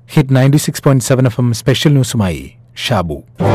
hit ninety six point seven F M special ന്യൂസുമായി ഷാബു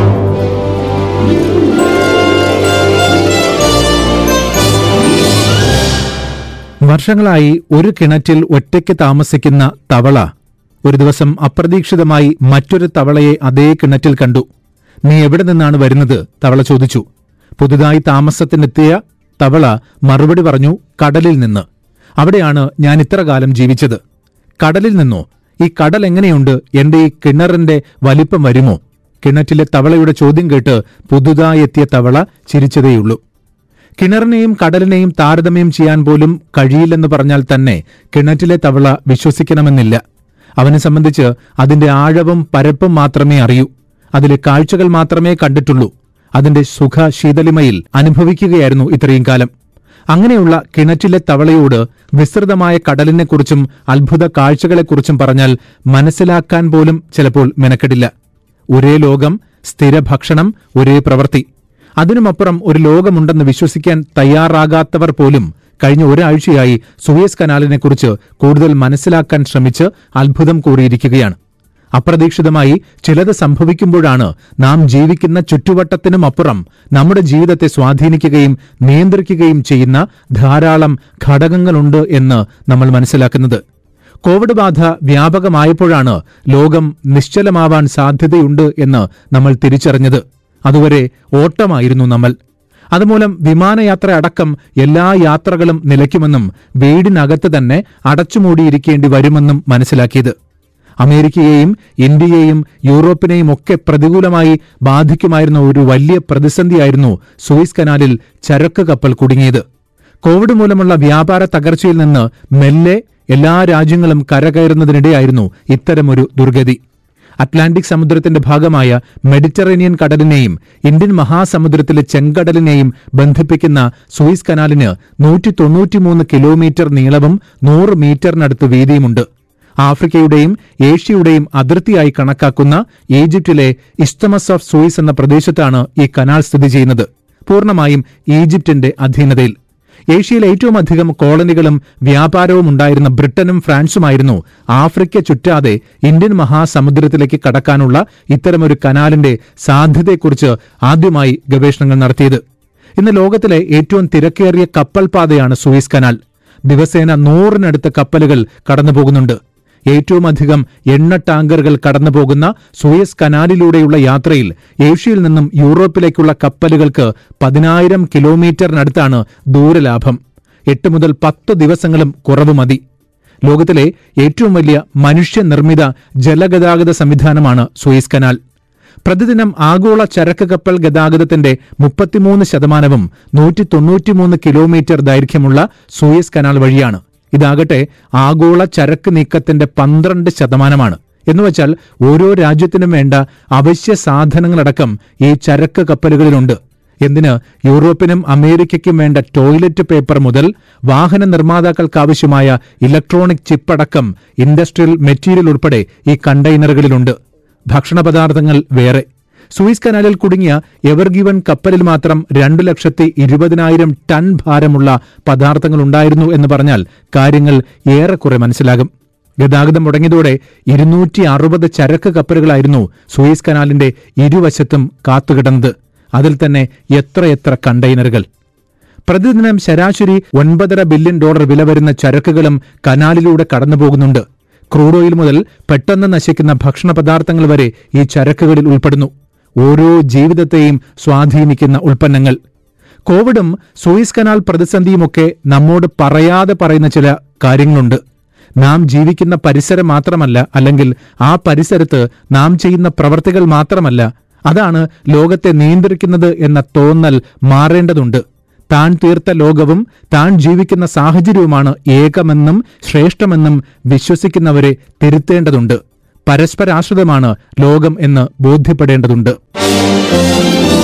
വർഷങ്ങളായി ഒരു കിണറ്റിൽ ഒറ്റയ്ക്ക് താമസിക്കുന്ന തവള ഒരു ദിവസം അപ്രതീക്ഷിതമായി മറ്റൊരു തവളയെ അതേ കിണറ്റിൽ കണ്ടു നീ എവിടെ നിന്നാണ് വരുന്നത് തവള ചോദിച്ചു പുതുതായി താമസത്തിനെത്തിയ തവള മറുപടി പറഞ്ഞു കടലിൽ നിന്ന് അവിടെയാണ് ഞാൻ ഇത്ര കാലം ജീവിച്ചത് കടലിൽ നിന്നോ ഈ കടൽ എങ്ങനെയുണ്ട് എന്റെ ഈ കിണറിന്റെ വലിപ്പം വരുമോ കിണറ്റിലെ തവളയുടെ ചോദ്യം കേട്ട് പുതുതായി എത്തിയ തവള ചിരിച്ചതേയുള്ളൂ കിണറിനെയും കടലിനെയും താരതമ്യം ചെയ്യാൻ പോലും കഴിയില്ലെന്ന് പറഞ്ഞാൽ തന്നെ കിണറ്റിലെ തവള വിശ്വസിക്കണമെന്നില്ല അവനെ സംബന്ധിച്ച് അതിന്റെ ആഴവും പരപ്പും മാത്രമേ അറിയൂ അതിലെ കാഴ്ചകൾ മാത്രമേ കണ്ടിട്ടുള്ളൂ അതിന്റെ സുഖ ശീതളിമയിൽ അനുഭവിക്കുകയായിരുന്നു ഇത്രയും കാലം അങ്ങനെയുള്ള കിണറ്റിലെ തവളയോട് വിസ്തൃതമായ കടലിനെക്കുറിച്ചും അത്ഭുത കാഴ്ചകളെക്കുറിച്ചും പറഞ്ഞാൽ മനസ്സിലാക്കാൻ പോലും ചിലപ്പോൾ മെനക്കെടില്ല ഒരേ ലോകം സ്ഥിര ഭക്ഷണം ഒരേ പ്രവൃത്തി അതിനുമപ്പുറം ഒരു ലോകമുണ്ടെന്ന് വിശ്വസിക്കാൻ തയ്യാറാകാത്തവർ പോലും കഴിഞ്ഞ ഒരാഴ്ചയായി സുവേസ് കനാലിനെക്കുറിച്ച് കൂടുതൽ മനസ്സിലാക്കാൻ ശ്രമിച്ച് അത്ഭുതം കൂറിയിരിക്കുകയാണ് അപ്രതീക്ഷിതമായി ചിലത് സംഭവിക്കുമ്പോഴാണ് നാം ജീവിക്കുന്ന ചുറ്റുവട്ടത്തിനും അപ്പുറം നമ്മുടെ ജീവിതത്തെ സ്വാധീനിക്കുകയും നിയന്ത്രിക്കുകയും ചെയ്യുന്ന ധാരാളം ഘടകങ്ങളുണ്ട് എന്ന് നമ്മൾ മനസ്സിലാക്കുന്നത് കോവിഡ് ബാധ വ്യാപകമായപ്പോഴാണ് ലോകം നിശ്ചലമാവാൻ സാധ്യതയുണ്ട് എന്ന് നമ്മൾ തിരിച്ചറിഞ്ഞത് അതുവരെ ഓട്ടമായിരുന്നു നമ്മൾ അതുമൂലം വിമാനയാത്ര അടക്കം എല്ലാ യാത്രകളും നിലയ്ക്കുമെന്നും വീടിനകത്ത് തന്നെ അടച്ചുമൂടിയിരിക്കേണ്ടി വരുമെന്നും മനസ്സിലാക്കിയത് അമേരിക്കയെയും ഇന്ത്യയെയും യൂറോപ്പിനെയും ഒക്കെ പ്രതികൂലമായി ബാധിക്കുമായിരുന്ന ഒരു വലിയ പ്രതിസന്ധിയായിരുന്നു സൂയിസ് കനാലിൽ ചരക്ക് കപ്പൽ കുടുങ്ങിയത് കോവിഡ് മൂലമുള്ള വ്യാപാര തകർച്ചയിൽ നിന്ന് മെല്ലെ എല്ലാ രാജ്യങ്ങളും കരകയറുന്നതിനിടെയായിരുന്നു ഇത്തരമൊരു ദുർഗതി അറ്റ്ലാന്റിക് സമുദ്രത്തിന്റെ ഭാഗമായ മെഡിറ്ററേനിയൻ കടലിനെയും ഇന്ത്യൻ മഹാസമുദ്രത്തിലെ ചെങ്കടലിനെയും ബന്ധിപ്പിക്കുന്ന സൂയിസ് കനാലിന് നൂറ്റി തൊണ്ണൂറ്റിമൂന്ന് കിലോമീറ്റർ നീളവും നൂറ് മീറ്ററിനടുത്ത് വീതിയുമുണ്ട് ആഫ്രിക്കയുടെയും ഏഷ്യയുടെയും അതിർത്തിയായി കണക്കാക്കുന്ന ഈജിപ്തിലെ ഇസ്തമസ് ഓഫ് സൂയിസ് എന്ന പ്രദേശത്താണ് ഈ കനാൽ സ്ഥിതി ചെയ്യുന്നത് പൂർണ്ണമായും ഈജിപ്തിന്റെ അധീനതയിൽ ഏഷ്യയിൽ ഏറ്റവും അധികം കോളനികളും വ്യാപാരവും ഉണ്ടായിരുന്ന ബ്രിട്ടനും ഫ്രാൻസുമായിരുന്നു ആഫ്രിക്ക ചുറ്റാതെ ഇന്ത്യൻ മഹാസമുദ്രത്തിലേക്ക് കടക്കാനുള്ള ഇത്തരമൊരു കനാലിന്റെ സാധ്യതയെക്കുറിച്ച് ആദ്യമായി ഗവേഷണങ്ങൾ നടത്തിയത് ഇന്ന് ലോകത്തിലെ ഏറ്റവും തിരക്കേറിയ കപ്പൽ പാതയാണ് സൂയിസ് കനാൽ ദിവസേന നൂറിനടുത്ത് കപ്പലുകൾ കടന്നുപോകുന്നുണ്ട് ഏറ്റവും അധികം എണ്ണ ടാങ്കറുകൾ കടന്നുപോകുന്ന സൂയസ് കനാലിലൂടെയുള്ള യാത്രയിൽ ഏഷ്യയിൽ നിന്നും യൂറോപ്പിലേക്കുള്ള കപ്പലുകൾക്ക് പതിനായിരം കിലോമീറ്ററിനടുത്താണ് ദൂരലാഭം എട്ട് മുതൽ പത്ത് ദിവസങ്ങളും കുറവ് മതി ലോകത്തിലെ ഏറ്റവും വലിയ മനുഷ്യനിർമ്മിത ജലഗതാഗത സംവിധാനമാണ് സൂയസ് കനാൽ പ്രതിദിനം ആഗോള ചരക്ക് കപ്പൽ ഗതാഗതത്തിന്റെ മുപ്പത്തിമൂന്ന് ശതമാനവും നൂറ്റി തൊണ്ണൂറ്റിമൂന്ന് കിലോമീറ്റർ ദൈർഘ്യമുള്ള സൂയസ് കനാൽ വഴിയാണ് ഇതാകട്ടെ ആഗോള ചരക്ക് നീക്കത്തിന്റെ പന്ത്രണ്ട് ശതമാനമാണ് എന്നുവച്ചാൽ ഓരോ രാജ്യത്തിനും വേണ്ട അവശ്യ സാധനങ്ങളടക്കം ഈ ചരക്ക് കപ്പലുകളിലുണ്ട് എന്തിന് യൂറോപ്പിനും അമേരിക്കയ്ക്കും വേണ്ട ടോയ്ലറ്റ് പേപ്പർ മുതൽ വാഹന നിർമ്മാതാക്കൾക്കാവശ്യമായ ഇലക്ട്രോണിക് ചിപ്പ് അടക്കം ഇൻഡസ്ട്രിയൽ മെറ്റീരിയൽ ഉൾപ്പെടെ ഈ കണ്ടെയ്നറുകളിലുണ്ട് ഭക്ഷണപദാർത്ഥങ്ങൾ വേറെ സൂയിസ് കനാലിൽ കുടുങ്ങിയ എവർ ഗിവൺ കപ്പലിൽ മാത്രം രണ്ടു ലക്ഷത്തി ഇരുപതിനായിരം ടൺ ഭാരമുള്ള പദാർത്ഥങ്ങൾ ഉണ്ടായിരുന്നു എന്ന് പറഞ്ഞാൽ കാര്യങ്ങൾ ഏറെക്കുറെ മനസ്സിലാകും ഗതാഗതം മുടങ്ങിയതോടെ ഇരുന്നൂറ്റി അറുപത് ചരക്ക് കപ്പലുകളായിരുന്നു സൂയിസ് കനാലിന്റെ ഇരുവശത്തും കാത്തുകിടന്നത് അതിൽ തന്നെ എത്രയെത്ര കണ്ടെയ്നറുകൾ പ്രതിദിനം ശരാശരി ഒൻപതര ബില്യൺ ഡോളർ വില വരുന്ന ചരക്കുകളും കനാലിലൂടെ കടന്നുപോകുന്നുണ്ട് ക്രൂഡ് ഓയിൽ മുതൽ പെട്ടെന്ന് നശിക്കുന്ന ഭക്ഷണ പദാർത്ഥങ്ങൾ വരെ ഈ ചരക്കുകളിൽ ഉൾപ്പെടുന്നു ഓരോ ജീവിതത്തെയും സ്വാധീനിക്കുന്ന ഉൽപ്പന്നങ്ങൾ കോവിഡും സൂയിസ് കനാൽ പ്രതിസന്ധിയുമൊക്കെ നമ്മോട് പറയാതെ പറയുന്ന ചില കാര്യങ്ങളുണ്ട് നാം ജീവിക്കുന്ന പരിസരം മാത്രമല്ല അല്ലെങ്കിൽ ആ പരിസരത്ത് നാം ചെയ്യുന്ന പ്രവർത്തികൾ മാത്രമല്ല അതാണ് ലോകത്തെ നിയന്ത്രിക്കുന്നത് എന്ന തോന്നൽ മാറേണ്ടതുണ്ട് താൻ തീർത്ത ലോകവും താൻ ജീവിക്കുന്ന സാഹചര്യവുമാണ് ഏകമെന്നും ശ്രേഷ്ഠമെന്നും വിശ്വസിക്കുന്നവരെ തിരുത്തേണ്ടതുണ്ട് പരസ്പരാശ്രിതമാണ് ലോകം എന്ന് ബോധ്യപ്പെടേണ്ടതുണ്ട്